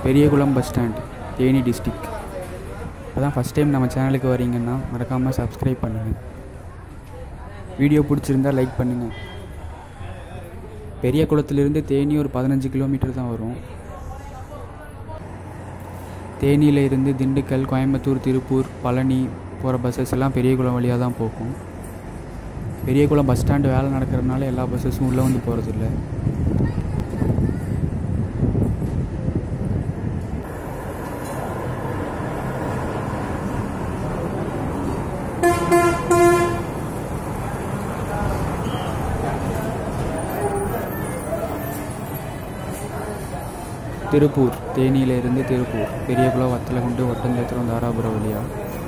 Periyakulam bus stand Theni district இப்போ தான் first time நம்ம சேனலுக்கு வரீங்கன்னா மறக்காமல் சப்ஸ்கிரைப் பண்ணுங்கள் வீடியோ பிடிச்சிருந்தா லைக் பண்ணுங்கள் பெரிய குளத்துலேருந்து தேனி ஒரு பதினஞ்சு கிலோமீட்டர் தான் வரும் தேனியில் இருந்து திண்டுக்கல் கோயம்புத்தூர் திருப்பூர் பழனி போகிற பஸ்ஸஸ் எல்லாம் பெரியகுளம் வழியாக தான் போகும் பெரியகுளம் பஸ் ஸ்டாண்டு வேலை நடக்கிறதுனால எல்லா பஸ்ஸஸும் உள்ளே வந்து போகிறதில்ல திருப்பூர் தேனியிலிருந்து திருப்பூர் பெரியகுளம் வத்தலகுண்டு ஒட்டஞ்சத்திரம் தாராபுரம் வழியா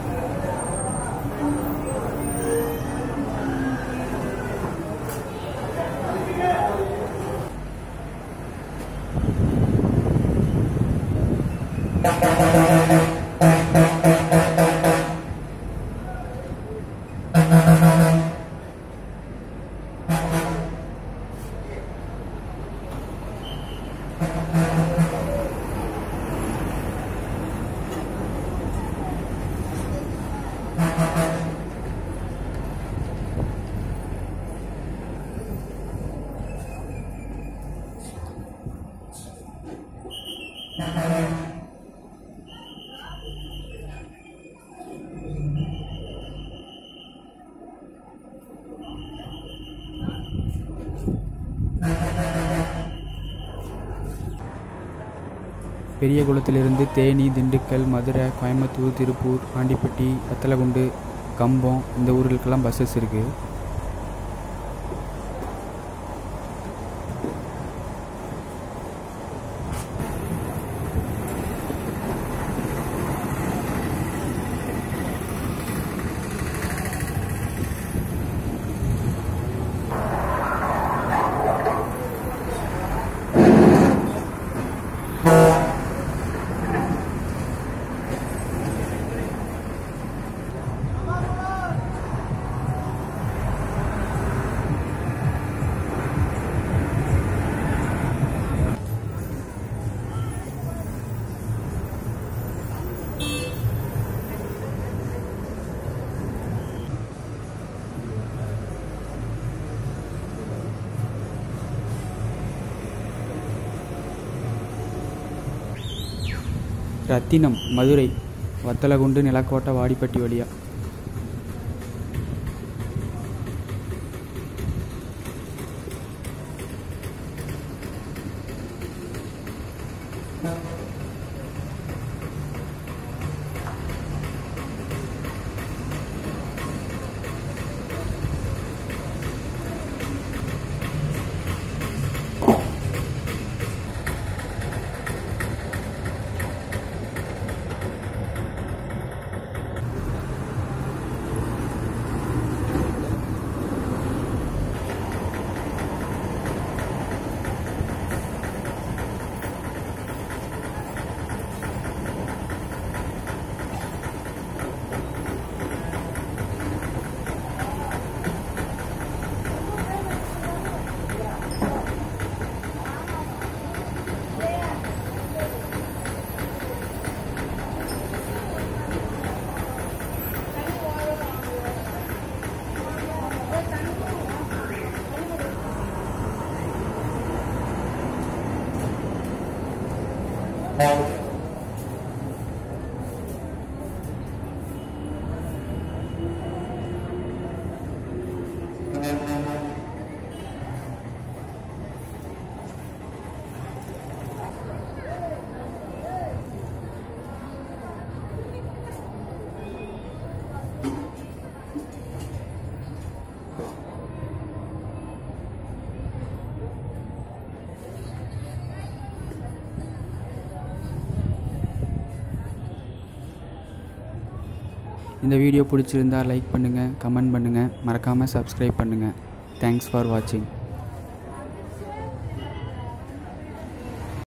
பெரியகுளத்திலிருந்து தேனி திண்டுக்கல் மதுரை கோயம்புத்தூர் திருப்பூர் ஆண்டிப்பட்டி வத்தலகுண்டு கம்பம் இந்த ஊர்களுக்கெல்லாம் பஸ்ஸஸ் இருக்குது ரத்தினம் மதுரை வத்தலகுண்டு நிலக்கோட்டை வாடிப்பட்டி வழியா இந்த வீடியோ பிடிச்சிருந்தா லைக் பண்ணுங்கள் கமெண்ட் பண்ணுங்கள் மறக்காமல் சப்ஸ்கிரைப் பண்ணுங்கள் தேங்க்ஸ் ஃபார் வாட்சிங்